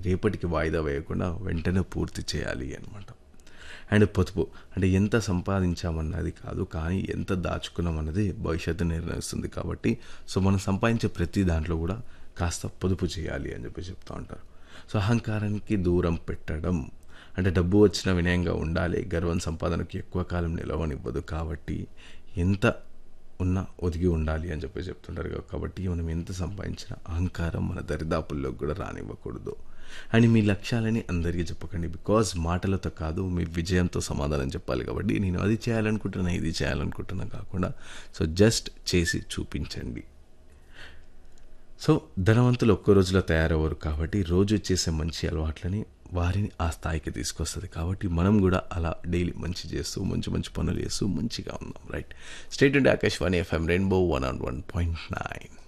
రేపటికి వాయిదా వేయకుండా వెంటనే పూర్తి చేయాలి అనమాట అండ్ పొదుపు అంటే ఎంత సంపాదించామన్నది కాదు కానీ ఎంత దాచుకున్నామన్నది భవిష్యత్తు నిర్ణయిస్తుంది కాబట్టి సో మనం సంపాదించే ప్రతి దాంట్లో కూడా కాస్త పొదుపు చేయాలి అని చెప్పి చెప్తూ ఉంటారు సో అహంకారానికి దూరం పెట్టడం అంటే డబ్బు వచ్చిన వినయంగా ఉండాలి గర్వం సంపాదనకు ఎక్కువ కాలం నిలవనివ్వదు కాబట్టి ఎంత ఉన్నా ఒదిగి ఉండాలి అని చెప్పి చెప్తుంటారు కదా. కాబట్టి మనం ఎంత సంపాదించినా అహంకారం మన దరిదాపుల్లోకి కూడా రానివ్వకూడదు అని మీ లక్ష్యాలని అందరికీ చెప్పకండి బికాజ్ మాటలతో కాదు మీ విజయంతో సమాధానం చెప్పాలి కాబట్టి నేను అది చేయాలనుకుంటున్నా ఇది చేయాలనుకుంటున్నా కాకుండా సో జస్ట్ చేసి చూపించండి సో ధనవంతులు ఒక్క రోజులో తయారవ్వరు కాబట్టి రోజు చేసే మంచి అలవాట్లని వారిని ఆ స్థాయికి తీసుకొస్తుంది కాబట్టి మనం కూడా అలా డైలీ మంచి చేస్తూ మంచి మంచి పనులు చేస్తూ మంచిగా ఉన్నాం right state and Akashvani FM rainbow one on one point nine